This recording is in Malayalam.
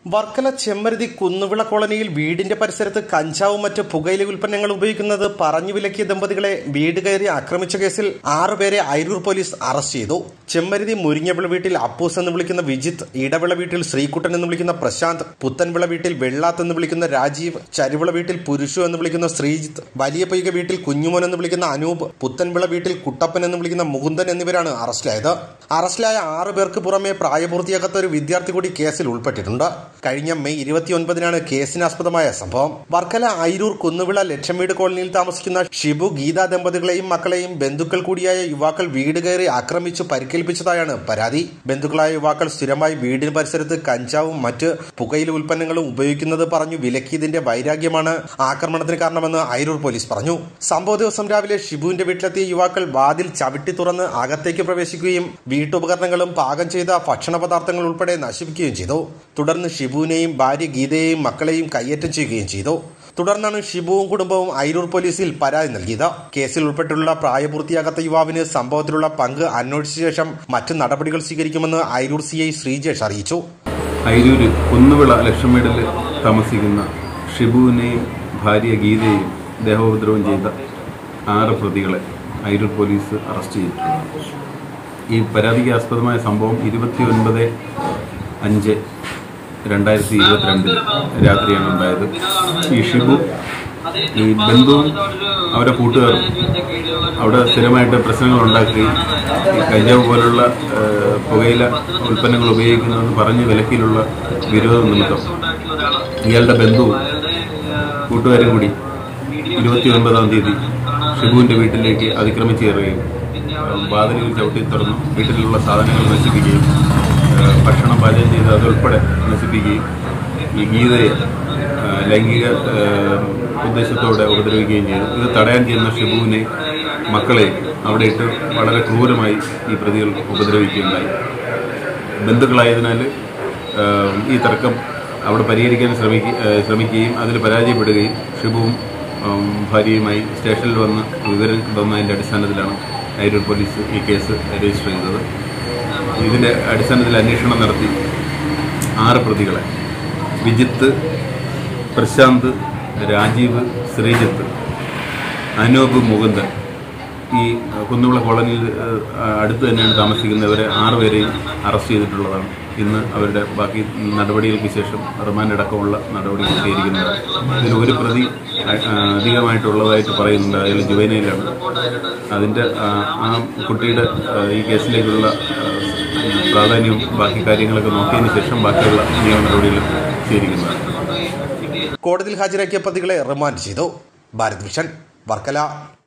വർക്കല ചെമ്മരുതി കുന്നുവിള കോളനിയിൽ വീടിന്റെ പരിസരത്ത് കഞ്ചാവും മറ്റ് പുകയില ഉൽപ്പന്നങ്ങൾ ഉപയോഗിക്കുന്നത് പറഞ്ഞു വിലക്കിയ ദമ്പതികളെ വീട് കയറി ആക്രമിച്ച കേസിൽ ആറുപേരെ അയിരൂർ പോലീസ് അറസ്റ്റ് ചെയ്തു ചെമ്മരുതി മുരിങ്ങവിള വീട്ടിൽ അപ്പൂസ് എന്ന് വിളിക്കുന്ന വിജിത്ത് ഇടവിള വീട്ടിൽ ശ്രീകുട്ടൻ എന്ന് വിളിക്കുന്ന പ്രശാന്ത് പുത്തൻവിള വീട്ടിൽ വെള്ളാത്ത് എന്ന് വിളിക്കുന്ന രാജീവ് ചരുവിള വീട്ടിൽ പുരുഷു എന്ന് വിളിക്കുന്ന ശ്രീജിത്ത് വലിയ പൊയ്ക വീട്ടിൽ കുഞ്ഞുമോൻ എന്ന് വിളിക്കുന്ന അനൂപ് പുത്തൻവിള വീട്ടിൽ കുട്ടപ്പൻ എന്ന് വിളിക്കുന്ന മുകുന്ദൻ എന്നിവരാണ് അറസ്റ്റിലായത് അറസ്റ്റിലായ ആറ് പേർക്ക് പുറമെ പ്രായപൂർത്തിയാകാത്ത ഒരു വിദ്യാർത്ഥി കൂടി കേസിൽ ഉൾപ്പെട്ടിട്ടുണ്ട് കഴിഞ്ഞ മെയ് ഇരുപത്തിയൊൻപതിനാണ് കേസിനാസ്പദമായ സംഭവം വർക്കല അയിരൂർ കുന്നുവിള ലക്ഷംവീട് കോളനിയിൽ താമസിക്കുന്ന ഷിബു ഗീത ദമ്പതികളെയും മക്കളെയും ബന്ധുക്കൾ കൂടിയായ യുവാക്കൾ വീട് കയറി ആക്രമിച്ചു പരിക്കേൽപ്പിച്ചതായാണ് പരാതി ബന്ധുക്കളായ യുവാക്കൾ സ്ഥിരമായി വീടിന് പരിസരത്ത് കഞ്ചാവും മറ്റ് പുകയില ഉൽപ്പന്നങ്ങളും ഉപയോഗിക്കുന്നത് പറഞ്ഞു വിലക്കിയതിന്റെ വൈരാഗ്യമാണ് ആക്രമണത്തിന് കാരണമെന്ന് അയിരൂർ പോലീസ് പറഞ്ഞു സംഭവ ദിവസം രാവിലെ ഷിബുവിന്റെ വീട്ടിലെത്തിയ യുവാക്കൾ വാതിൽ ചവിട്ടി തുറന്ന് അകത്തേക്ക് പ്രവേശിക്കുകയും വീട്ടുപകരണങ്ങളും പാകം ചെയ്ത ഭക്ഷണ പദാർത്ഥങ്ങൾ ഉൾപ്പെടെ നശിപ്പിക്കുകയും ചെയ്തു തുടർന്ന് ഷിബുവിനെയും ഭാര്യ ഗീതയെയും മക്കളെയും കയ്യേറ്റം ചെയ്യുകയും ചെയ്തു തുടർന്നാണ് ഷിബുവും കുടുംബവും അയിരൂർ പോലീസിൽ പരാതി നൽകിയത് കേസിൽ ഉൾപ്പെട്ടുള്ള പ്രായപൂർത്തിയാകാത്ത യുവാവിന് സംഭവത്തിലുള്ള പങ്ക് അന്വേഷിച്ച ശേഷം മറ്റ് നടപടികൾ സ്വീകരിക്കുമെന്ന് അയിരൂർ സി ഐ ശ്രീജേഷ് അറിയിച്ചു അയിരൂര് കുന്നുവിള ലക്ഷമേടിൽ താമസിക്കുന്ന ഷിബുവിനെയും ഭാര്യ ഗീതയെയും ദേഹോപദ്രവം ചെയ്ത ആറ് പ്രതികളെ അയിരൂർ പോലീസ് അറസ്റ്റ് ചെയ്തിട്ടുണ്ട് ഈ പരാതിക്ക് ആസ്പദമായ സംഭവം ഇരുപത്തി ഒൻപത് അഞ്ച് രണ്ടായിരത്തി ഇരുപത്തിരണ്ടിൽ രാത്രിയാണ് ഉണ്ടായത് ഈ ഷിബു ഈ ബന്ധുവും അവരുടെ കൂട്ടുകാരും അവിടെ സ്ഥിരമായിട്ട് പ്രശ്നങ്ങൾ ഉണ്ടാക്കുകയും ഈ കഞ്ചാവ് പോലുള്ള ഏഹ്, പുകയില ഉൽപ്പന്നങ്ങൾ ഉപയോഗിക്കുന്നതെന്ന് പറഞ്ഞ് വിലക്കിലുള്ള വിരോധം നിമിത്തം ഇയാളുടെ ബന്ധുവും കൂട്ടുകാരും കൂടി ഇരുപത്തി ഒൻപതാം തീയതി ഷിബുവിൻ്റെ വീട്ടിലേക്ക് അതിക്രമിച്ച് കയറുകയും ഏഹ്, വാതിലുകൾ ചവിട്ടി തുറന്നു വീട്ടിലുള്ള സാധനങ്ങൾ നശിപ്പിക്കുകയും ഏഹ്, ഭക്ഷണം പാചകം ചെയ്ത് അതുൾപ്പെടെ നശിപ്പിക്കുകയും ഈ ഗീതയെ ഏഹ്, ലൈംഗിക ഏഹ്, ഉദ്ദേശത്തോടെ ഉപദ്രവിക്കുകയും ചെയ്തു ഇത് തടയാൻ ചെയ്യുന്ന ഷിബുവിനെ മക്കളെ അവിടെ ഇട്ട് വളരെ ക്രൂരമായി ഈ പ്രതികൾ ഉപദ്രവിക്കുകയുണ്ടായി ബന്ധുക്കളായതിനാൽ ഏഹ്, ഈ തർക്കം അവിടെ പരിഹരിക്കാൻ ശ്രമിക്ക ഏഹ്, ശ്രമിക്കുകയും അതിൽ പരാജയപ്പെടുകയും ഷിബുവും ഉം, ഭാര്യയുമായി സ്റ്റേഷനിൽ വന്ന് വിവരം തന്നതിൻ്റെ അടിസ്ഥാനത്തിലാണ് അയിരൂർ പോലീസ് ഈ കേസ് രജിസ്റ്റർ ചെയ്തത് ഇതിൻ്റെ അടിസ്ഥാനത്തിൽ അന്വേഷണം നടത്തി ആറ് പ്രതികളെ വിജിത്ത് പ്രശാന്ത് രാജീവ് ശ്രീജിത്ത് അനൂപ് മുകുന്ദൻ ഈ കുന്നുവിള കോളനിയിൽ ഏഹ്, അടുത്ത് തന്നെയാണ് താമസിക്കുന്നവരെ ആറുപേരെയും അറസ്റ്റ് ചെയ്തിട്ടുള്ളതാണ് ഇന്ന് അവരുടെ ബാക്കി നടപടികൾക്ക് ശേഷം റിമാൻഡ് അടക്കമുള്ള നടപടികൾ സ്വീകരിക്കുന്നതാണ് ഇതിൽ ഒരു പ്രതി ആ, അധികമായിട്ടുള്ളതായിട്ട് പറയുന്നുണ്ട് അതിൽ ജുവൈനയിലാണ് അതിൻ്റെ ആ, ആ കുട്ടിയുടെ ആ, ഈ കേസിലേക്കുള്ള ആ, പ്രാധാന്യവും ബാക്കി കാര്യങ്ങളൊക്കെ നോക്കിയതിന് ശേഷം ബാക്കിയുള്ള നിയമ നടപടികൾ സ്വീകരിക്കുന്നതാണ് കോടതിയിൽ ഹാജരാക്കിയ പ്രതികളെ റിമാൻഡ് ചെയ്തു ഭാരത് വിഷൻ വർക്കല